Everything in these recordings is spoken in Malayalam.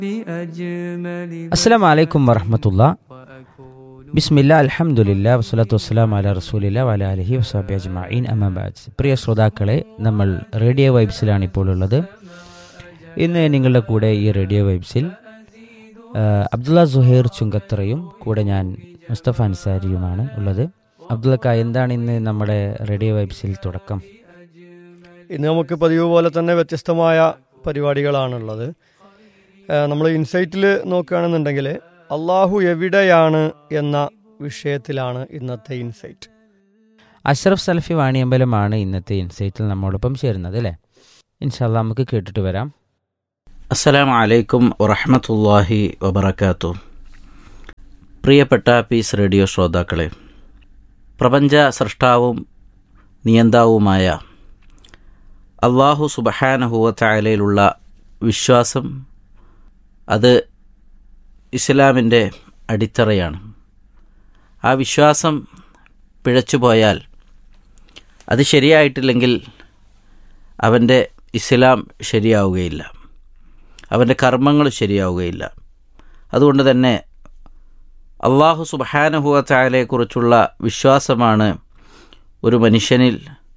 അസ്സാം വലൈക്കും വറഹമത്തുള്ള ബിസ്മില്ല അലഹമുല്ല വസ്സലാത്തു വസ്സലാം അല റസൂലില്ല വല അലഹി വസാബി അജ്മീൻ അഹമ്മദ് പ്രിയ ശ്രോതാക്കളെ നമ്മൾ റേഡിയോ വൈബ്സിലാണ് ഇപ്പോൾ ഉള്ളത് ഇന്ന് നിങ്ങളുടെ കൂടെ ഈ റേഡിയോ വൈബ്സിൽ ആ, അബ്ദുള്ള സുഹൈർ ചുങ്കത്തറയും കൂടെ ഞാൻ മുസ്തഫ അൻസാരിയുമാണ് ഉള്ളത് അബ്ദുള്ളക്ക എന്താണ് ഇന്ന് നമ്മുടെ റേഡിയോ വൈബ്സിൽ തുടക്കം ഇന്ന് നമുക്ക് പതിവ് പോലെ തന്നെ വ്യത്യസ്തമായ പരിപാടികളാണുള്ളത് നമ്മൾ ഇൻസൈറ്റിൽ നോക്കുകയാണെന്നുണ്ടെങ്കിൽ അള്ളാഹു എവിടെയാണ് എന്ന വിഷയത്തിലാണ് ഇന്നത്തെ ഇൻസൈറ്റ് അഷ്റഫ് സലഫി വാണിയമ്പലമാണ് ഇന്നത്തെ ഇൻസൈറ്റിൽ നമ്മോടൊപ്പം ചേരുന്നത് അല്ലേ ഇൻഷാല്ല നമുക്ക് കേട്ടിട്ട് വരാം അസ്സലാമു അലൈക്കും വറഹമത്തല്ലാഹി വബർക്കാത്തു പ്രിയപ്പെട്ട പീസ് റേഡിയോ ശ്രോതാക്കളെ പ്രപഞ്ച സൃഷ്ടാവും നിയന്താവുമായ അള്ളാഹു സുബഹാനഹുവത്തായാലയിലുള്ള വിശ്വാസം അത് ഇസ്ലാമിൻ്റെ അടിത്തറയാണ് ആ വിശ്വാസം പിഴച്ചുപോയാൽ അത് ശരിയായിട്ടില്ലെങ്കിൽ അവൻ്റെ ഇസ്ലാം ശരിയാവുകയില്ല അവൻ്റെ കർമ്മങ്ങൾ ശരിയാവുകയില്ല അതുകൊണ്ട് തന്നെ അള്ളാഹു സുബഹാനുഭവത്തായാലെക്കുറിച്ചുള്ള വിശ്വാസമാണ് ഒരു മനുഷ്യനിൽ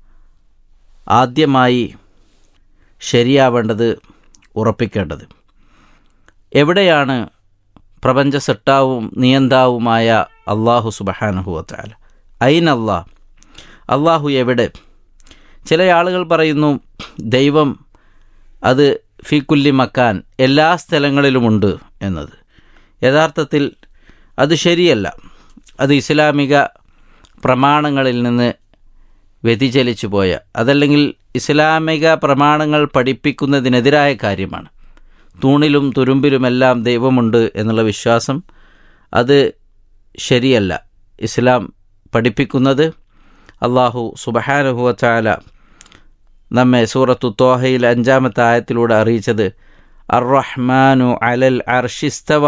ആദ്യമായി ശരിയാവേണ്ടത് ഉറപ്പിക്കേണ്ടത് എവിടെയാണ് പ്രപഞ്ച സട്ടാവും നിയന്താവുമായ അള്ളാഹു സുബഹാനുഭവത്താല ഐൻ അള്ളാഹ് അള്ളാഹു എവിടെ ചില ആളുകൾ പറയുന്നു ദൈവം അത് ഫിക്കുല്ലി മക്കാൻ എല്ലാ സ്ഥലങ്ങളിലുമുണ്ട് എന്നത് യഥാർത്ഥത്തിൽ അത് ശരിയല്ല അത് ഇസ്ലാമിക പ്രമാണങ്ങളിൽ നിന്ന് വ്യതിചലിച്ചു പോയ അതല്ലെങ്കിൽ ഇസ്ലാമിക പ്രമാണങ്ങൾ പഠിപ്പിക്കുന്നതിനെതിരായ കാര്യമാണ് തൂണിലും തുരുമ്പിലുമെല്ലാം ദൈവമുണ്ട് എന്നുള്ള വിശ്വാസം അത് ശരിയല്ല ഇസ്ലാം പഠിപ്പിക്കുന്നത് അള്ളാഹു സുബഹാനുഹുവച്ചാല നമ്മെ സൂറത്തു തോഹയിൽ അഞ്ചാമത്തെ ആയത്തിലൂടെ അറിയിച്ചത് അർ റഹ്മാനു അലൽ അർഷിസ്തവ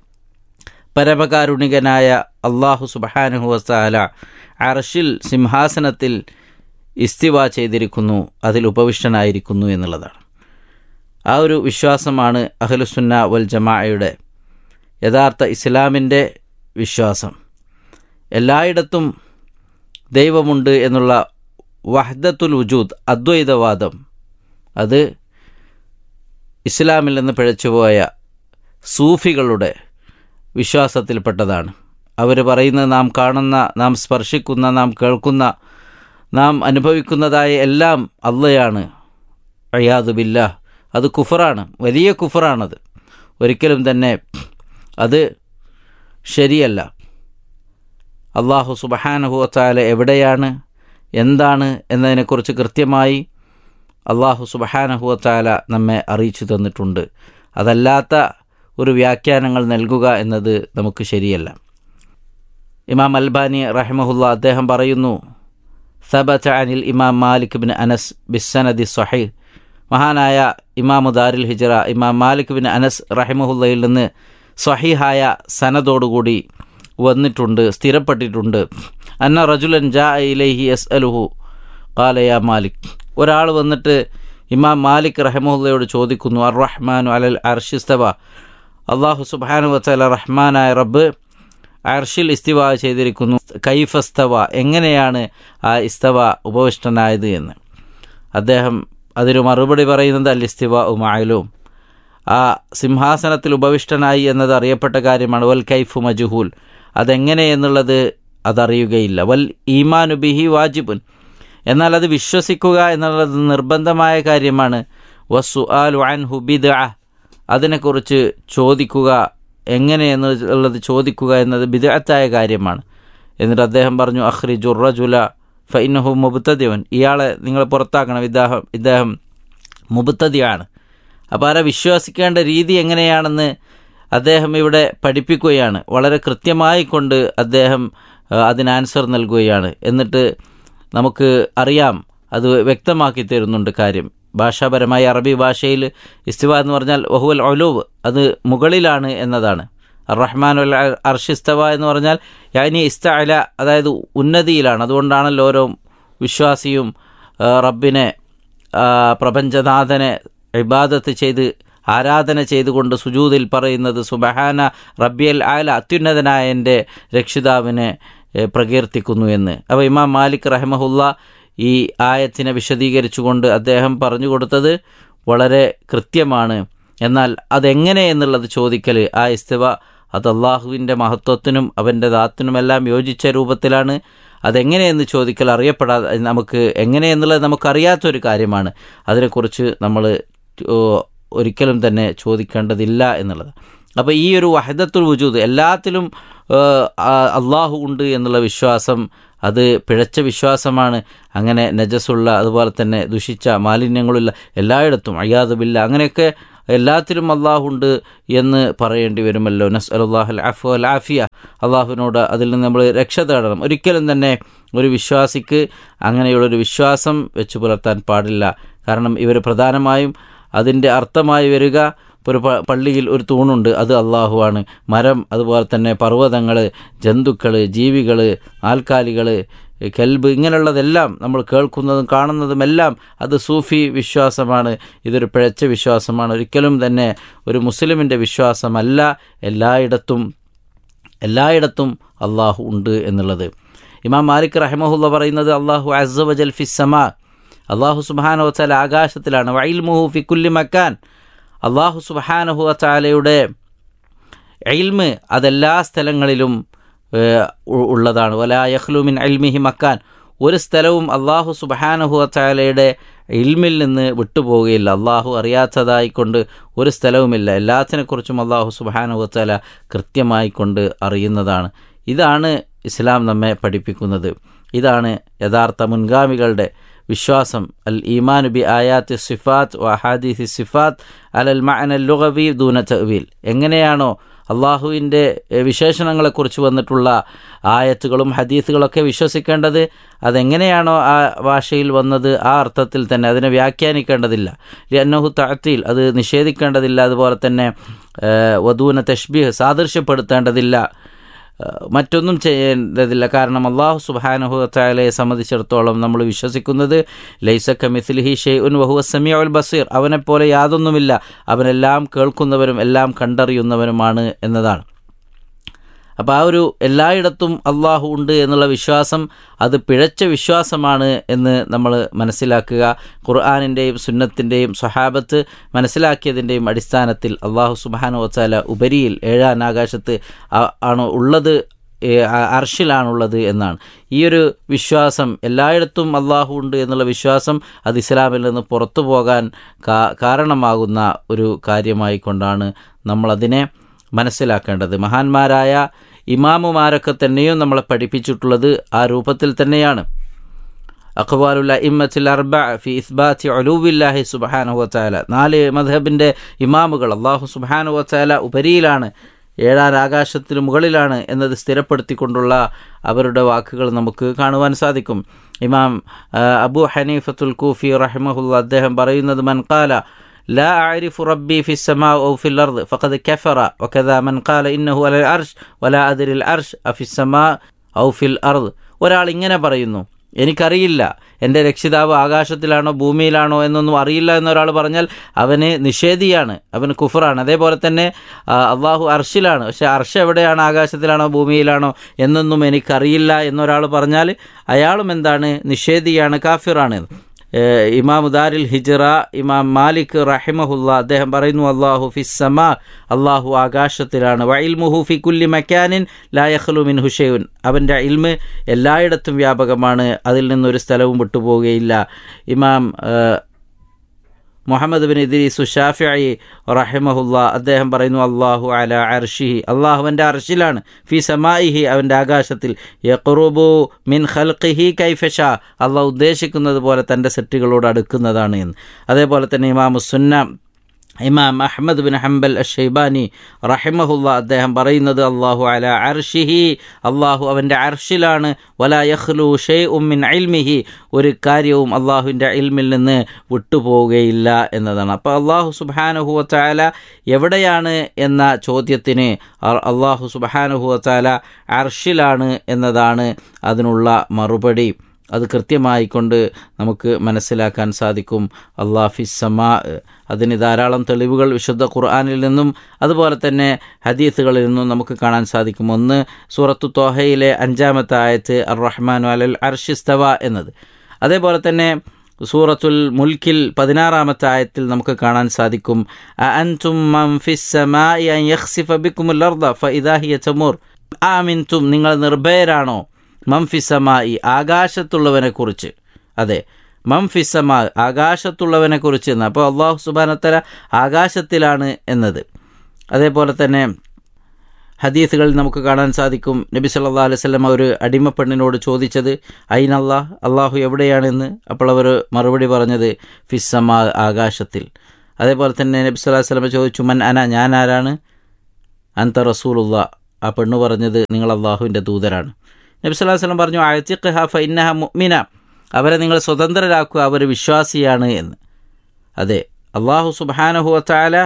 പരമകാരുണികനായ അള്ളാഹു സുബഹാനുഹുവസാല അർഷിൽ സിംഹാസനത്തിൽ ഇസ്തിവ ചെയ്തിരിക്കുന്നു അതിൽ ഉപവിഷ്ടനായിരിക്കുന്നു എന്നുള്ളതാണ് ആ ഒരു വിശ്വാസമാണ് അഹ്ലുസുന്ന വൽ ജമാഅയുടെ യഥാർത്ഥ ഇസ്ലാമിൻ്റെ വിശ്വാസം എല്ലായിടത്തും ദൈവമുണ്ട് എന്നുള്ള വഹദത്തുൽ വുജൂദ് അദ്വൈതവാദം അത് ഇസ്ലാമിൽ നിന്ന് പിഴച്ചുപോയ സൂഫികളുടെ വിശ്വാസത്തിൽപ്പെട്ടതാണ് അവർ പറയുന്നത് നാം കാണുന്ന നാം സ്പർശിക്കുന്ന നാം കേൾക്കുന്ന നാം അനുഭവിക്കുന്നതായ എല്ലാം അള്ളയാണ് അയാദുബില്ല അത് കുഫറാണ് വലിയ കുഫറാണത് ഒരിക്കലും തന്നെ അത് ശരിയല്ല അള്ളാഹു സുബഹാനുഹുവത്താല എവിടെയാണ് എന്താണ് എന്നതിനെക്കുറിച്ച് കൃത്യമായി അള്ളാഹു സുബഹാനഹുവത്താല നമ്മെ അറിയിച്ചു തന്നിട്ടുണ്ട് അതല്ലാത്ത ഒരു വ്യാഖ്യാനങ്ങൾ നൽകുക എന്നത് നമുക്ക് ശരിയല്ല ഇമാം അൽബാനി റഹിമഹുല്ല അദ്ദേഹം പറയുന്നു സബത്ത് അനിൽ ഇമാം മാലിക് ബിൻ അനസ് ബിസ്സനദി സൊഹൈ മഹാനായ ഇമാമു ദാരുൽ ഹിജറ ഇമാം മാലിക് ബിൻ അനസ് റഹിമഹുല്ലയിൽ നിന്ന് സ്വഹീഹായ സനദോടുകൂടി വന്നിട്ടുണ്ട് സ്ഥിരപ്പെട്ടിട്ടുണ്ട് അന്ന റജുലൻ ജാ ഇലൈഹി എസ് അലുഹു കാലയ മാലിക് ഒരാൾ വന്നിട്ട് ഇമാം മാലിക് റഹമുല്ലയോട് ചോദിക്കുന്നു അർ റഹ്മാനു അലൽ അർഷിസ്തവ അള്ളാഹു സുബാനു വത്തല റഹ്മാനായ റബ്ബ് അർഷിൽ ഇസ്തിവ ചെയ്തിരിക്കുന്നു കൈഫസ്തവ എങ്ങനെയാണ് ആ ഇസ്തവ ഉപവിഷ്ടനായത് എന്ന് അദ്ദേഹം അതിന് മറുപടി പറയുന്നത് അൽ ഇസ്തിവ ഉമായലും ആ സിംഹാസനത്തിൽ ഉപവിഷ്ടനായി എന്നത് അറിയപ്പെട്ട കാര്യമാണ് വൽ കൈഫു മജുഹൂൽ അതെങ്ങനെ എന്നുള്ളത് അതറിയുകയില്ല വൽ ഈമാനു ബിഹി വാജിബുൻ എന്നാൽ അത് വിശ്വസിക്കുക എന്നുള്ളത് നിർബന്ധമായ കാര്യമാണ് വസ്സു ആലു അൻ ഹുബിദ അതിനെക്കുറിച്ച് ചോദിക്കുക എങ്ങനെ എന്നുള്ളത് ചോദിക്കുക എന്നത് ബിദഅത്തായ കാര്യമാണ് എന്നിട്ട് അദ്ദേഹം പറഞ്ഞു അഖ്രി ജുറജുല ഫൈനഹു മുബത്തദിവൻ ഇയാളെ നിങ്ങൾ പുറത്താക്കണം ഇദ്ദേഹം ഇദ്ദേഹം മുബത്തതിയാണ് അപ്പോൾ ആരെ വിശ്വസിക്കേണ്ട രീതി എങ്ങനെയാണെന്ന് അദ്ദേഹം ഇവിടെ പഠിപ്പിക്കുകയാണ് വളരെ കൃത്യമായി കൊണ്ട് അദ്ദേഹം ആ, അതിന് ആൻസർ നൽകുകയാണ് എന്നിട്ട് നമുക്ക് അറിയാം അത് വ്യക്തമാക്കി തരുന്നുണ്ട് കാര്യം ഭാഷാപരമായി അറബി ഭാഷയിൽ ഇസ്തിവ എന്ന് പറഞ്ഞാൽ വഹുവൽ ഒലൂവ് അത് മുകളിലാണ് എന്നതാണ് റഹ്മാൻ ഉൽ അർഷിസ്തവ എന്ന് പറഞ്ഞാൽ യാനി ഇസ്തഅല അതായത് ഉന്നതിയിലാണ് അതുകൊണ്ടാണല്ലോ ഓരോ വിശ്വാസിയും ആ, റബ്ബിനെ ആ, പ്രപഞ്ചനാഥനെ ഇബാദത്ത് ചെയ്ത് ആരാധന ചെയ്തുകൊണ്ട് സുജൂദിൽ പറയുന്നത് സുബഹാന റബ്ബിയൽ ആല അത്യുന്നതനായ എൻ്റെ രക്ഷിതാവിനെ ഏഹ്, പ്രകീർത്തിക്കുന്നു എന്ന് അപ്പോൾ ഇമാം മാലിക് റഹ്മഹുല്ല ഈ ആയത്തിനെ വിശദീകരിച്ചുകൊണ്ട് അദ്ദേഹം പറഞ്ഞു കൊടുത്തത് വളരെ കൃത്യമാണ് എന്നാൽ അതെങ്ങനെ എന്നുള്ളത് ചോദിക്കൽ ആ ഇസ്തിവ അത് അള്ളാഹുവിൻ്റെ മഹത്വത്തിനും അവൻ്റെ ദാത്തിനുമെല്ലാം യോജിച്ച രൂപത്തിലാണ് അതെങ്ങനെയെന്ന് ചോദിക്കൽ അറിയപ്പെടാതെ നമുക്ക് എങ്ങനെയെന്നുള്ളത് നമുക്കറിയാത്തൊരു കാര്യമാണ് അതിനെക്കുറിച്ച് നമ്മൾ ഒരിക്കലും തന്നെ ചോദിക്കേണ്ടതില്ല എന്നുള്ളത് അപ്പോൾ ഈ ഒരു വഹദത്തുൽ വജൂദ് എല്ലാത്തിലും ഏഹ്, ആ- അള്ളാഹു ഉണ്ട് എന്നുള്ള വിശ്വാസം അത് പിഴച്ച വിശ്വാസമാണ് അങ്ങനെ നജസുള്ള അതുപോലെ തന്നെ ദുഷിച്ച മാലിന്യങ്ങളുള്ള എല്ലായിടത്തും അയ്യാദുബില്ല അങ്ങനെയൊക്കെ എല്ലാത്തിലും അള്ളാഹുണ്ട് എന്ന് പറയേണ്ടി വരുമല്ലോ നസ് അലുല്ലാഹൽ അഫു അൽ ആഫിയ അള്ളാഹുവിനോട് അതിൽ നിന്ന് നമ്മൾ രക്ഷ തേടണം ഒരിക്കലും തന്നെ ഒരു വിശ്വാസിക്ക് അങ്ങനെയുള്ളൊരു വിശ്വാസം വെച്ച് പുലർത്താൻ പാടില്ല കാരണം ഇവർ പ്രധാനമായും അതിൻ്റെ അർത്ഥമായി വരിക ഇപ്പോൾ ഒരു പ- പള്ളിയിൽ ഒരു തൂണുണ്ട് അത് അള്ളാഹുവാണ് മരം അതുപോലെ തന്നെ പർവ്വതങ്ങൾ ജന്തുക്കൾ ജീവികൾ ആൽക്കാലികൾ കെൽബ് ഇങ്ങനെയുള്ളതെല്ലാം നമ്മൾ കേൾക്കുന്നതും കാണുന്നതുമെല്ലാം അത് സൂഫി വിശ്വാസമാണ് ഇതൊരു പിഴച്ച വിശ്വാസമാണ് ഒരിക്കലും തന്നെ ഒരു മുസ്ലിമിൻ്റെ വിശ്വാസമല്ല എല്ലായിടത്തും എല്ലായിടത്തും അള്ളാഹു ഉണ്ട് എന്നുള്ളത് ഇമാം മാലിക് റഹ്മഹുല്ല പറയുന്നത് അള്ളാഹു അസവജൽ ഫിസ്സമാ അള്ളാഹു സുബാനോ വച്ചാൽ ആകാശത്തിലാണ് വൈൽമുഹു ഫി കുല്ലി മക്കാൻ അള്ളാഹു സുബാനഹു വച്ചാലയുടെ ഇൽമ് അതെല്ലാ സ്ഥലങ്ങളിലും ഏഹ്, ഉ- ഉള്ളതാണ് വലാ യഹ്ലുമിൻ അൽമിഹി മക്കാൻ ഒരു സ്ഥലവും അള്ളാഹു സുബാനഹു വച്ചാലയുടെ ഇൽമിൽ നിന്ന് വിട്ടുപോവുകയില്ല അള്ളാഹു അറിയാത്തതായിക്കൊണ്ട് ഒരു സ്ഥലവുമില്ല എല്ലാത്തിനെക്കുറിച്ചും അള്ളാഹു സുബാനഹു വച്ചാല കൃത്യമായി കൊണ്ട് അറിയുന്നതാണ് ഇതാണ് ഇസ്ലാം നമ്മെ പഠിപ്പിക്കുന്നത് ഇതാണ് യഥാർത്ഥ മുൻഗാമികളുടെ വിശ്വാസം അൽ ഈമാൻ ബി ആയാത്ത് സിഫാത്ത് വഹാദീസ് സിഫാത്ത് അലൽ മഅന ലുഗവി ദൂന തവീൽ എങ്ങനെയാണോ അള്ളാഹുവിൻ്റെ വിശേഷണങ്ങളെക്കുറിച്ച് വന്നിട്ടുള്ള ആയത്തുകളും ഹദീസുകളൊക്കെ വിശ്വസിക്കേണ്ടത് അതെങ്ങനെയാണോ ആ ഭാഷയിൽ വന്നത് ആ അർത്ഥത്തിൽ തന്നെ അതിനെ വ്യാഖ്യാനിക്കേണ്ടതില്ല അന്നഹു താത്തിൽ അത് നിഷേധിക്കേണ്ടതില്ല അതുപോലെ തന്നെ ഏഹ്, വധൂന തഷ്ബീഹ് സാദൃശ്യപ്പെടുത്തേണ്ടതില്ല ഏഹ് മറ്റൊന്നും ചെയ്യേണ്ടതില്ല കാരണം അള്ളാഹു സുബാനഹു താലയെ സംബന്ധിച്ചിടത്തോളം നമ്മൾ വിശ്വസിക്കുന്നത് ലൈസക്ക മിഥിലിഹി ഷെയ്ഉൻ വഹുവ സമീഉൽ ഉൽ ബസീർ അവനെപ്പോലെ യാതൊന്നുമില്ല അവനെല്ലാം കേൾക്കുന്നവനും എല്ലാം കണ്ടറിയുന്നവനുമാണ് എന്നതാണ് അപ്പോൾ ആ ഒരു എല്ലായിടത്തും അള്ളാഹു ഉണ്ട് എന്നുള്ള വിശ്വാസം അത് പിഴച്ച വിശ്വാസമാണ് എന്ന് നമ്മൾ മനസ്സിലാക്കുക ഖുർആാനിൻ്റെയും സുന്നത്തിൻ്റെയും സ്വഹാബത്ത് മനസ്സിലാക്കിയതിൻ്റെയും അടിസ്ഥാനത്തിൽ അള്ളാഹു സുബാനു വച്ചാല ഉപരിയിൽ ഏഴാം ആകാശത്ത് ആ- ആണ് ഉള്ളത് ഏ, ആ- അർഷിലാണുള്ളത് എന്നാണ് ഈ ഒരു വിശ്വാസം എല്ലായിടത്തും അള്ളാഹു ഉണ്ട് എന്നുള്ള വിശ്വാസം അത് ഇസ്ലാമിൽ നിന്ന് പുറത്തു പോകാൻ കാ- കാരണമാകുന്ന ഒരു കാര്യമായി കൊണ്ടാണ് നമ്മളതിനെ മനസ്സിലാക്കേണ്ടത് മഹാന്മാരായ ഇമാമുമാരൊക്കെ തന്നെയും നമ്മളെ പഠിപ്പിച്ചിട്ടുള്ളത് ആ രൂപത്തിൽ തന്നെയാണ് അഖ്ബാലുല്ല ഇമ്മത്തിൽ അർബ ഫി ഇസ്ബാത്തി ഒലൂവില്ലാഹി സുബാനു വച്ചാല നാല് മധബിൻ്റെ ഇമാമുകൾ അള്ളാഹു സുബാനു വച്ചാല ഉപരിയിലാണ് ഏഴാം ആകാശത്തിന് മുകളിലാണ് എന്നത് സ്ഥിരപ്പെടുത്തിക്കൊണ്ടുള്ള അവരുടെ വാക്കുകൾ നമുക്ക് കാണുവാൻ സാധിക്കും ഇമാം ആ, അബു ഹനീഫത്തുൽ കൂഫി റഹിമഹുല്ല അദ്ദേഹം പറയുന്നത് മൻകാല لا أعرف ربي في السماء أو في الأرض فقد كفر وكذا من قال إنه على العرش ولا أدري العرش أفي السماء أو في الأرض ഒരാൾ ഇങ്ങനെ പറയുന്നു എനിക്കറിയില്ല എൻ്റെ രക്ഷിതാവ് ആകാശത്തിലാണോ ഭൂമിയിലാണോ എന്നൊന്നും അറിയില്ല എന്നൊരാൾ പറഞ്ഞാൽ അവന് നിഷേധിയാണ് അവന് കുഫറാണ് അതേപോലെ തന്നെ ആ, അള്ളാഹു അർഷിലാണ് പക്ഷെ അർഷ് എവിടെയാണ് ആകാശത്തിലാണോ ഭൂമിയിലാണോ എന്നൊന്നും എനിക്കറിയില്ല എന്നൊരാൾ പറഞ്ഞാൽ അയാളും എന്താണ് നിഷേധിയാണ് കാഫിറാണ് ഏഹ് ഇമാം ഉദാരിൽ ഹിജറ ഇമാം മാലിക് റഹിമഹുല്ല അദ്ദേഹം പറയുന്നു അള്ളാഹു ഫിസ്സമ അള്ളാഹു ആകാശത്തിലാണ് വൈൽമുഹു ഫി കുല്ലി മക്കാനിൻ ലായഖ്ലു മിൻ ഹുഷൈൻ അവൻ്റെ ഇൽമ് എല്ലായിടത്തും വ്യാപകമാണ് അതിൽ നിന്നൊരു സ്ഥലവും വിട്ടുപോവുകയില്ല ഇമാം ഏഹ്, മുഹമ്മദ് ബിൻ ഇദ്രീസു ഷാഫിഅി റഹിമഹുല്ല അദ്ദേഹം പറയുന്നു അള്ളാഹു അല അർഷിഹി അള്ളാഹു അവൻ്റെ അർഷിലാണ് ഫി സമായിഹി അവൻ്റെ ആകാശത്തിൽ യഖ്റുബു മിൻ ഖൽഖിഹി കൈഫഷ അള്ളാഹു ഉദ്ദേശിക്കുന്നത് പോലെ തൻ്റെ സെറ്റുകളോട് അടുക്കുന്നതാണ് എന്ന് അതേപോലെ തന്നെ ഇമാമു സുന്ന ഇമാം അഹമ്മദ് ബിൻ ഹംബൽ അഷൈബാനി റഹിമഹുല്ല അദ്ദേഹം പറയുന്നത് അള്ളാഹു അല അർഷിഹി അള്ളാഹു അവൻ്റെ അർഷിലാണ് വല യഖ്ലു ഷെയ് ഉമ്മിൻ അൽമിഹി ഒരു കാര്യവും അള്ളാഹുവിൻ്റെ ഇൽമിൽ നിന്ന് വിട്ടുപോവുകയില്ല എന്നതാണ് അപ്പോൾ അള്ളാഹു സുബാനുഹുവ ചാല എവിടെയാണ് എന്ന ചോദ്യത്തിന് അ- അള്ളാഹു സുബാനുഹുവ ചാല അർഷിലാണ് എന്നതാണ് അതിനുള്ള മറുപടി അത് കൃത്യമായി കൊണ്ട് നമുക്ക് മനസ്സിലാക്കാൻ സാധിക്കും അള്ളാഫി സമാ അതിന് ധാരാളം തെളിവുകൾ വിശുദ്ധ ഖുർആാനിൽ നിന്നും അതുപോലെ തന്നെ ഹദീസുകളിൽ നിന്നും നമുക്ക് കാണാൻ സാധിക്കും ഒന്ന് സൂറത്തു തോഹയിലെ അഞ്ചാമത്തെ ആയത്ത് അർ റഹ്മാൻ അലൽ അർഷിസ്തവ എന്നത് അതേപോലെ തന്നെ സൂറത്തുൽ മുൽക്കിൽ പതിനാറാമത്തെ ആയത്തിൽ നമുക്ക് കാണാൻ സാധിക്കും അഅൻതും മൻ ഫിസ് സമാഇ അൻ യഖ്സിഫ ബിക്കുമുൽ അർദ ഫഇദാ ഹിയ തമൂർ ആമിൻതും നിങ്ങൾ നിർഭയരാണോ മംഫിസമായി ആകാശത്തുള്ളവനെ കുറിച്ച് അതെ മംഫിസമാ ആകാശത്തുള്ളവനെ കുറിച്ച് എന്ന് അപ്പോൾ അള്ളാഹു സുബാനത്തല ആകാശത്തിലാണ് എന്നത് അതേപോലെ തന്നെ ഹദീസുകളിൽ നമുക്ക് കാണാൻ സാധിക്കും നബി സല്ലാ അലൈഹി സ്വലം ഒരു അടിമപ്പെണ്ണിനോട് ചോദിച്ചത് അയിനല്ലാ അള്ളാഹു എവിടെയാണെന്ന് അപ്പോൾ അവർ മറുപടി പറഞ്ഞത് ഫിസ്സമാ ആകാശത്തിൽ അതേപോലെ തന്നെ നബി സല്ലാ വല്ലമ ചോദിച്ചു മൻ അന ഞാൻ ആരാണ് അന്ത റസൂലുള്ള ആ പെണ്ണ് പറഞ്ഞത് നിങ്ങൾ അള്ളാഹുവിൻ്റെ ദൂതരാണ് നബി സല്ലാ വല്ലം പറഞ്ഞു അഴത്തിഖ് ഹ ഫൈനഹ മുഅ്മിന അവരെ നിങ്ങൾ സ്വതന്ത്രരാക്കുക അവർ വിശ്വാസിയാണ് എന്ന് അതെ അള്ളാഹു സുബാനഹു വത്താല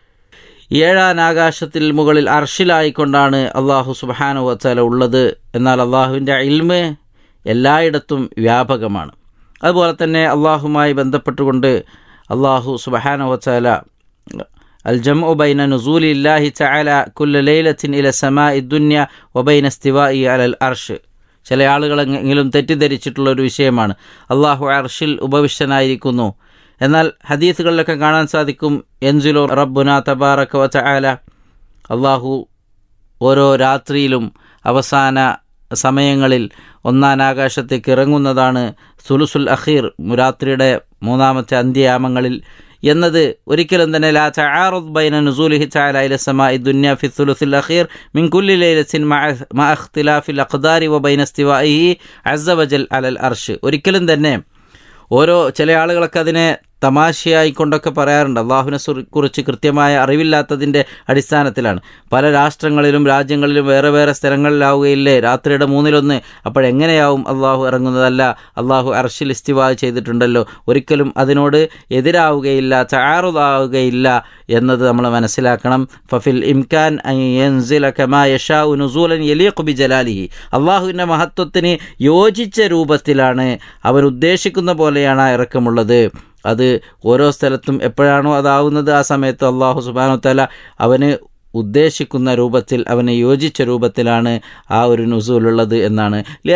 ഏഴാൻ ആകാശത്തിൽ മുകളിൽ അർഷിലായിക്കൊണ്ടാണ് അള്ളാഹു സുബാനു വത്താല ഉള്ളത് എന്നാൽ അള്ളാഹുവിൻ്റെ ഇൽമ് എല്ലായിടത്തും വ്യാപകമാണ് അതുപോലെ തന്നെ അള്ളാഹുമായി ബന്ധപ്പെട്ടുകൊണ്ട് അള്ളാഹു സുബഹാന വത്താല അൽ ജം ബൈന നുസൂലി ഇല്ലാഹി ചഅല കുല്ല ലൈലത്തിൻ ഇല സമാ ദുന്യ ഒബൈന സ്തിവായി അലൽ അർഷ് ചില ആളുകളെങ്കിലും തെറ്റിദ്ധരിച്ചിട്ടുള്ള ഒരു വിഷയമാണ് അള്ളാഹു അർഷിൽ ഉപവിഷ്ടനായിരിക്കുന്നു എന്നാൽ ഹദീസുകളിലൊക്കെ കാണാൻ സാധിക്കും എൻസുലോ റബ്ബുന തബാറക്ക വ ചഅല അള്ളാഹു ഓരോ രാത്രിയിലും അവസാന സമയങ്ങളിൽ ഒന്നാം ആകാശത്തേക്ക് ഇറങ്ങുന്നതാണ് സുലുസുൽ അഖീർ രാത്രിയുടെ മൂന്നാമത്തെ അന്ത്യയാമങ്ങളിൽ എന്നത് ഒരിക്കലും തന്നെ ലാ തആറുദ് ബൈന നുസൂലിഹി തആല ഇല സമാഇ ദുനിയ ഫി സുലുസിൽ അഖീർ മിൻ കുല്ലി ലൈലത്തിൻ മഅ ഇഖ്തിലാഫിൽ അഖ്ദാരി വ ബൈന ഇസ്തിവാഇഹി അസ്സ വജൽ അലൽ അർഷ് ഒരിക്കലും തന്നെ ഓരോ ചില ആളുകളൊക്കെ അതിനെ തമാശയായി കൊണ്ടൊക്കെ പറയാറുണ്ട് അള്ളാഹുവിനെ കുറിച്ച് കൃത്യമായ അറിവില്ലാത്തതിൻ്റെ അടിസ്ഥാനത്തിലാണ് പല രാഷ്ട്രങ്ങളിലും രാജ്യങ്ങളിലും വേറെ വേറെ സ്ഥലങ്ങളിലാവുകയില്ലേ രാത്രിയുടെ മൂന്നിലൊന്ന് അപ്പോഴെങ്ങനെയാവും അള്ളാഹു ഇറങ്ങുന്നതല്ല അള്ളാഹു അർഷിൽ ഇസ്തിവാ ചെയ്തിട്ടുണ്ടല്ലോ ഒരിക്കലും അതിനോട് എതിരാവുകയില്ല ചാറുതാവുകയില്ല എന്നത് നമ്മൾ മനസ്സിലാക്കണം ഫഫിൽ ഇംകാൻ നുസൂലൻ യലീഖുബി ജലാലിഹി അള്ളാഹുവിൻ്റെ മഹത്വത്തിന് യോജിച്ച രൂപത്തിലാണ് അവൻ ഉദ്ദേശിക്കുന്ന പോലെയാണ് ആ ഇറക്കമുള്ളത് അത് ഓരോ സ്ഥലത്തും എപ്പോഴാണോ അതാവുന്നത് ആ സമയത്ത് അള്ളാഹു സുബാനു തല അവന് ഉദ്ദേശിക്കുന്ന രൂപത്തിൽ അവനെ യോജിച്ച രൂപത്തിലാണ് ആ ഒരു നുസൂലുള്ളത് എന്നാണ്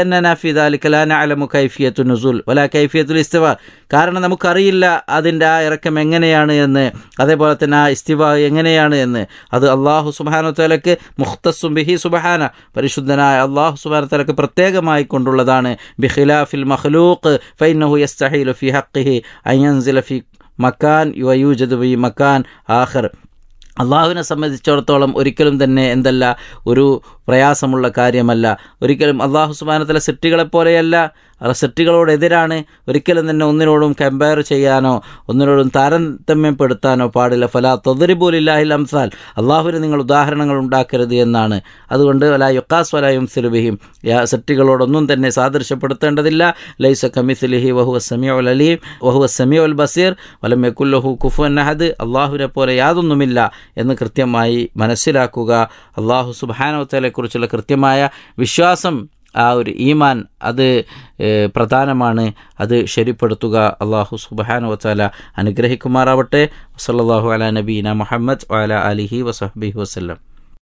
അലമു കൈഫിയത്തു നുസൂൽ വല കൈഫിയത്തുൽ ഇസ്തിവ കാരണം നമുക്കറിയില്ല അതിൻ്റെ ആ ഇറക്കം എങ്ങനെയാണ് എന്ന് അതേപോലെ തന്നെ ആ ഇസ്തിവ എങ്ങനെയാണ് എന്ന് അത് അള്ളാഹു സുബാനു തലക്ക് മുഖ്തസും ബിഹി സുബഹാന പരിശുദ്ധനായ അള്ളാഹു സുബാനു തലക്ക് പ്രത്യേകമായി കൊണ്ടുള്ളതാണ് ബിഖിലാഫിൽ മഖ്ലൂഖ് ഫൈനഹു യസ്തഹീലു ഫി ഹഖിഹി അയ്യൻസില ഫി മക്കാൻ യുയൂജദ് ബി മക്കാൻ ആഖർ അള്ളാഹുവിനെ സംബന്ധിച്ചിടത്തോളം ഒരിക്കലും തന്നെ എന്തല്ല ഒരു പ്രയാസമുള്ള കാര്യമല്ല ഒരിക്കലും അള്ളാഹു സുബാനത്തിലെ സൃഷ്ടികളെപ്പോലെയല്ല സൃഷ്ടികളോടെതിരാണ് ഒരിക്കലും തന്നെ ഒന്നിനോടും കമ്പയർ ചെയ്യാനോ ഒന്നിനോടും താരതമ്യപ്പെടുത്താനോ പാടില്ല ഫലാ തൊദരിബൂലില്ലാഹിൽ അംസാൽ അള്ളാഹുവിന് നിങ്ങൾ ഉദാഹരണങ്ങൾ ഉണ്ടാക്കരുത് എന്നാണ് അതുകൊണ്ട് വല യുക്കാസ് വലായും സിലുബിഹിം സൃഷ്ടികളോടൊന്നും തന്നെ സാദൃശ്യപ്പെടുത്തേണ്ടതില്ല ലൈസ കമിസുലിഹി വഹുവ സമീഉൽ അലീം വഹുവ സമീഉൽ ബസീർ വലം യക്കുല്ലഹു കുഫുൻ അഹദ് അള്ളാഹുവിനെ പോലെ യാതൊന്നുമില്ല എന്ന് കൃത്യമായി മനസ്സിലാക്കുക അള്ളാഹു സുബാനോത്തലെക്കുറിച്ചുള്ള കൃത്യമായ വിശ്വാസം ആ ഒരു ഈമാൻ അത് പ്രധാനമാണ് അത് ശരിപ്പെടുത്തുക അള്ളാഹു സുബാനു വത്താല അനുഗ്രഹിക്കുമാറാവട്ടെ വസല്ലാഹു അല നബീന മുഹമ്മദ് വാല അലിഹി വസഹബി വസ്ലം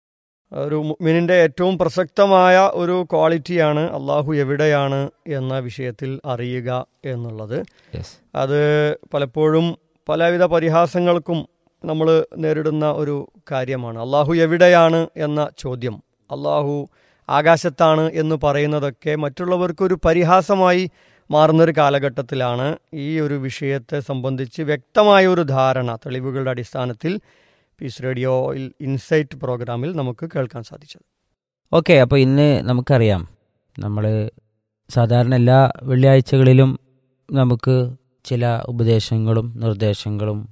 ഒരു മുഅ്മിനിന്റെ ഏറ്റവും പ്രസക്തമായ ഒരു ക്വാളിറ്റിയാണ് അള്ളാഹു എവിടെയാണ് എന്ന വിഷയത്തിൽ അറിയുക എന്നുള്ളത് അത് പലപ്പോഴും പലവിധ പരിഹാസങ്ങൾക്കും നമ്മൾ നേരിടുന്ന ഒരു കാര്യമാണ് അള്ളാഹു എവിടെയാണ് എന്ന ചോദ്യം അള്ളാഹു ആകാശത്താണ് എന്ന് പറയുന്നതൊക്കെ മറ്റുള്ളവർക്കൊരു പരിഹാസമായി മാറുന്നൊരു കാലഘട്ടത്തിലാണ് ഈ ഒരു വിഷയത്തെ സംബന്ധിച്ച് വ്യക്തമായ ഒരു ധാരണ തെളിവുകളുടെ അടിസ്ഥാനത്തിൽ പീസ് റേഡിയോയിൽ ഇൻസൈറ്റ് പ്രോഗ്രാമിൽ നമുക്ക് കേൾക്കാൻ സാധിച്ചത് ഓക്കെ അപ്പോൾ ഇന്ന് നമുക്കറിയാം നമ്മൾ സാധാരണ എല്ലാ വെള്ളിയാഴ്ചകളിലും നമുക്ക് ചില ഉപദേശങ്ങളും നിർദ്ദേശങ്ങളും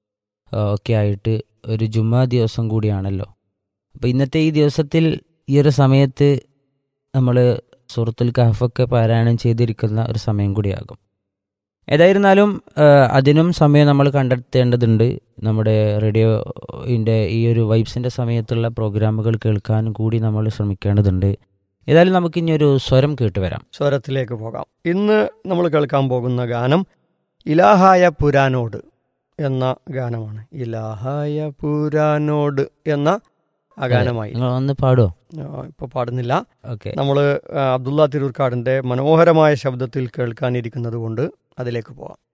ഒക്കെ ആയിട്ട് ഒരു ജുമാ ദിവസം കൂടിയാണല്ലോ അപ്പോൾ ഇന്നത്തെ ഈ ദിവസത്തിൽ ഈ ഒരു സമയത്ത് നമ്മൾ സുഹൃത്തുൽ കഹഫൊക്കെ പാരായണം ചെയ്തിരിക്കുന്ന ഒരു സമയം കൂടിയാകും ഏതായിരുന്നാലും അതിനും സമയം നമ്മൾ കണ്ടെത്തേണ്ടതുണ്ട് നമ്മുടെ റേഡിയോയിൻ്റെ ഈ ഒരു വൈബ്സിൻ്റെ സമയത്തുള്ള പ്രോഗ്രാമുകൾ കേൾക്കാൻ കൂടി നമ്മൾ ശ്രമിക്കേണ്ടതുണ്ട് ഏതായാലും നമുക്ക് ഇനി ഒരു സ്വരം കേട്ടുവരാം സ്വരത്തിലേക്ക് പോകാം ഇന്ന് നമ്മൾ കേൾക്കാൻ പോകുന്ന ഗാനം ഇലാഹായ പുരാനോട് എന്ന ഗാനമാണ് ഇലാഹായ പുരാനോട് എന്ന ആ ഗാനമായി നിങ്ങൾ ഒന്ന് പാടുമോ ഇപ്പൊ പാടുന്നില്ല ഓക്കെ നമ്മൾ അബ്ദുള്ള തിരൂർക്കാടിന്റെ മനോഹരമായ ശബ്ദത്തിൽ കേൾക്കാനിരിക്കുന്നത് കൊണ്ട് അതിലേക്ക് പോവാം